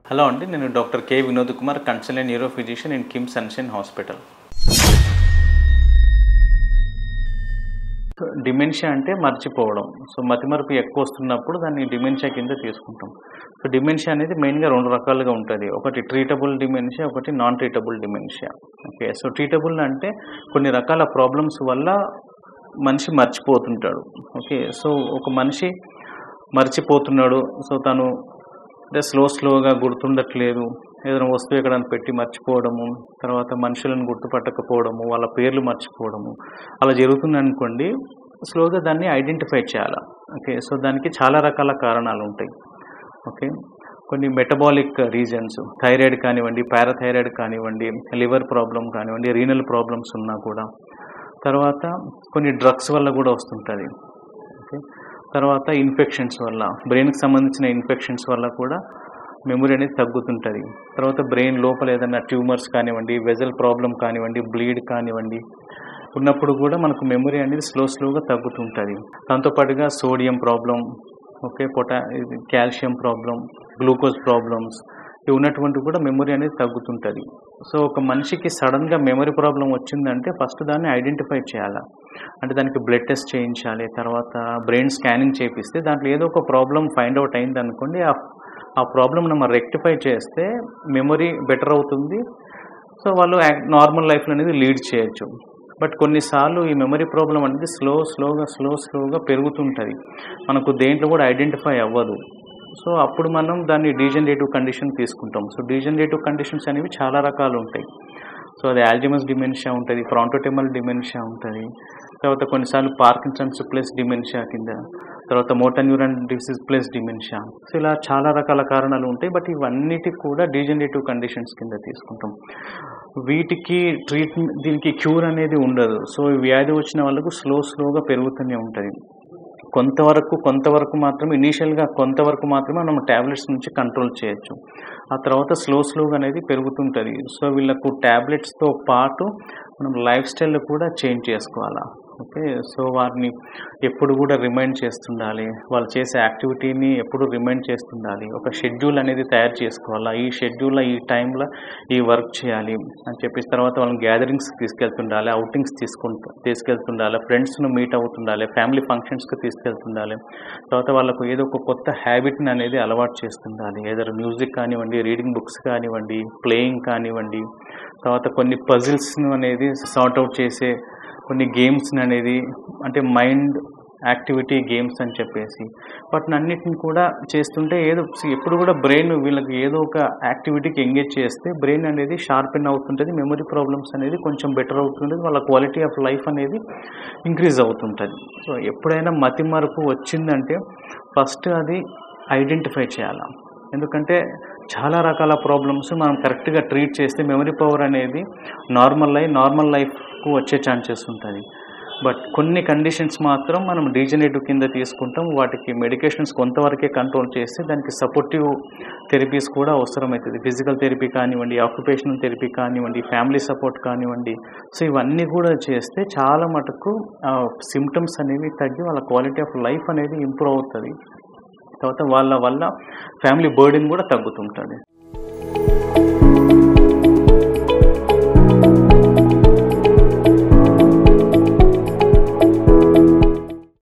hello అండి నేను doctor K Vinod Kumar consultant neuro physician in KIMS sunshine hospital dementia అంటే మర్చిపోవడం సో మతిమరుపు ఎక్కువ వస్తున్నప్పుడు దాన్ని డిమెన్షియా కింద తీసుకుంటాం సో డిమెన్షియా అనేది మెయిన్గా రెండు రకాలుగా ఉంటుంది ఒకటి ట్రీటబుల్ డిమెన్షియా ఒకటి non treatable dementia okay so treatable అంటే కొన్ని రకాల ప్రాబ్లమ్స్ వల్ల మనిషి మర్చిపోతుంటాడు ఓకే సో ఒక మనిషి మర్చిపోతున్నాడు సో తను అంటే స్లో స్లోగా గుర్తుండట్లేదు ఏదైనా వస్తువు ఎక్కడైనా పెట్టి మర్చిపోవడము తర్వాత మనుషులను గుర్తుపట్టకపోవడము వాళ్ళ పేర్లు మర్చిపోవడము అలా జరుగుతుంది అనుకోండి స్లోగా దాన్ని ఐడెంటిఫై చేయాలి ఓకే సో దానికి చాలా రకాల కారణాలు ఉంటాయి ఓకే కొన్ని మెటబాలిక్ రీజన్స్ థైరాయిడ్ కానివ్వండి పారాథైరాయిడ్ కానివ్వండి లివర్ ప్రాబ్లం కానివ్వండి రీనల్ ప్రాబ్లమ్స్ ఉన్నా కూడా తర్వాత కొన్ని డ్రగ్స్ వల్ల కూడా వస్తుంటుంది ఓకే తర్వాత ఇన్ఫెక్షన్స్ వల్ల బ్రెయిన్కి సంబంధించిన ఇన్ఫెక్షన్స్ వల్ల కూడా మెమరీ అనేది తగ్గుతుంటుంది తర్వాత బ్రెయిన్ లోపల ఏదైనా ట్యూమర్స్ కానివ్వండి వెజల్ ప్రాబ్లం కానివ్వండి బ్లీడ్ కానివ్వండి ఉన్నప్పుడు కూడా మనకు మెమరీ అనేది స్లో స్లోగా తగ్గుతుంటుంది దాంతోపాటుగా సోడియం ప్రాబ్లం ఓకే పొటా ఇది కాల్షియం ప్రాబ్లం గ్లూకోజ్ ప్రాబ్లమ్స్ ఇవి ఉన్నటువంటి కూడా మెమరీ అనేది తగ్గుతుంటుంది సో ఒక మనిషికి సడన్గా మెమరీ ప్రాబ్లం వచ్చిందంటే ఫస్ట్ దాన్ని ఐడెంటిఫై చేయాలి అంటే దానికి బ్లడ్ టెస్ట్ చేయించాలి తర్వాత బ్రెయిన్ స్కానింగ్ చేపిస్తే దాంట్లో ఏదో ఒక ప్రాబ్లం ఫైండ్ అవుట్ అయింది అనుకోండి ఆ ఆ ప్రాబ్లమ్ మనం రెక్టిఫై చేస్తే మెమరీ బెటర్ అవుతుంది సో వాళ్ళు నార్మల్ లైఫ్ అనేది లీడ్ చేయొచ్చు బట్ కొన్నిసార్లు ఈ మెమరీ ప్రాబ్లం అనేది స్లో స్లోగా స్లో స్లోగా పెరుగుతుంటుంది మనకు దేంట్లో కూడా ఐడెంటిఫై అవ్వదు సో అప్పుడు మనం దాన్ని డీజనరేటివ్ కండిషన్ తీసుకుంటాం సో డీజనరేటివ్ కండిషన్స్ అనేవి చాలా రకాలు ఉంటాయి సో అది ఆల్జిమస్ డిమెన్షియా ఉంటుంది ఫ్రాంటోటెమల్ డిమెన్షియా ఉంటుంది తర్వాత కొన్నిసార్లు పార్కిన్సన్స్ ప్లస్ డిమెన్షియా కింద తర్వాత motor neuron disease plus dementia so ఇలా చాలా రకాల కారణాలు ఉంటాయి బట్ ఇవన్నిటికి కూడా డీజనరేటివ్ కండిషన్స్ కింద తీసుకుంటాం వీటికి ట్రీట్మెంట్ దీనికి క్యూర్ అనేది ఉండదు సో ఈ వ్యాధి వచ్చిన వాళ్ళకు స్లో స్లోగా పెరుగుతూనే ఉంటుంది కొంతవరకు కొంతవరకు మాత్రమే ఇనీషియల్గా కొంతవరకు మాత్రమే మనం ట్యాబ్లెట్స్ నుంచి కంట్రోల్ చేయొచ్చు ఆ తర్వాత స్లో స్లోగా అనేది పెరుగుతుంటుంది సో వీళ్ళకు ట్యాబ్లెట్స్తో పాటు మనం లైఫ్ స్టైల్ కూడా చేంజ్ చేసుకోవాలా ఓకే సో వారిని ఎప్పుడు కూడా రిమైండ్ చేస్తుండాలి వాళ్ళు చేసే యాక్టివిటీని ఎప్పుడు రిమైండ్ చేస్తుండాలి ఒక షెడ్యూల్ అనేది తయారు చేసుకోవాలా ఈ షెడ్యూల్లో ఈ టైంలో ఈ వర్క్ చేయాలి అని చెప్పేసి తర్వాత వాళ్ళని గ్యాదరింగ్స్కి తీసుకెళ్తుండాలి అవుటింగ్స్ తీసుకుంటూ తీసుకెళ్తుండాలి ఫ్రెండ్స్ను మీట్ అవుతుండాలి ఫ్యామిలీ ఫంక్షన్స్కి తీసుకెళ్తుండాలి తర్వాత వాళ్ళకు ఏదో ఒక కొత్త హ్యాబిట్ని అనేది అలవాటు చేస్తుండాలి ఏదో మ్యూజిక్ కానివ్వండి రీడింగ్ బుక్స్ కానివ్వండి ప్లేయింగ్ కానివ్వండి తర్వాత కొన్ని పజిల్స్ను అనేది సార్ట్ అవుట్ చేసే కొన్ని గేమ్స్ అనేది అంటే మైండ్ యాక్టివిటీ గేమ్స్ అని చెప్పేసి వాటిని అన్నిటిని కూడా చేస్తుంటే ఏదో ఎప్పుడు కూడా బ్రెయిన్ వీళ్ళకి ఏదో ఒక యాక్టివిటీకి ఎంగేజ్ చేస్తే బ్రెయిన్ అనేది షార్పెన్ అవుతుంటుంది మెమరీ ప్రాబ్లమ్స్ అనేది కొంచెం బెటర్ అవుతుంటుంది వాళ్ళ క్వాలిటీ ఆఫ్ లైఫ్ అనేది ఇంక్రీజ్ అవుతుంటుంది సో ఎప్పుడైనా మతి మరుపు వచ్చిందంటే ఫస్ట్ అది ఐడెంటిఫై చేయాలి ఎందుకంటే చాలా రకాల ప్రాబ్లమ్స్ మనం కరెక్ట్గా ట్రీట్ చేస్తే మెమరీ పవర్ అనేది నార్మల్ అయి నార్మల్ లైఫ్కు వచ్చే ఛాన్సెస్ ఉంటుంది బట్ కొన్ని కండిషన్స్ మాత్రం మనం డీజనరేటివ్ కింద తీసుకుంటాం వాటికి మెడికేషన్స్ కొంతవరకే కంట్రోల్ చేస్తే దానికి సపోర్టివ్ థెరపీస్ కూడా అవసరమవుతుంది ఫిజికల్ థెరపీ కానివ్వండి ఆక్యుపేషనల్ థెరపీ కానివ్వండి ఫ్యామిలీ సపోర్ట్ కానివ్వండి సో ఇవన్నీ కూడా చేస్తే చాలా మటుకు సిమ్టమ్స్ అనేవి తగ్గి వాళ్ళ క్వాలిటీ ఆఫ్ లైఫ్ అనేది ఇంప్రూవ్ అవుతుంది తర్వాత వాళ్ళ వల్ల ఫ్యామిలీ బర్డెన్ కూడా తగ్గుతుంటుంది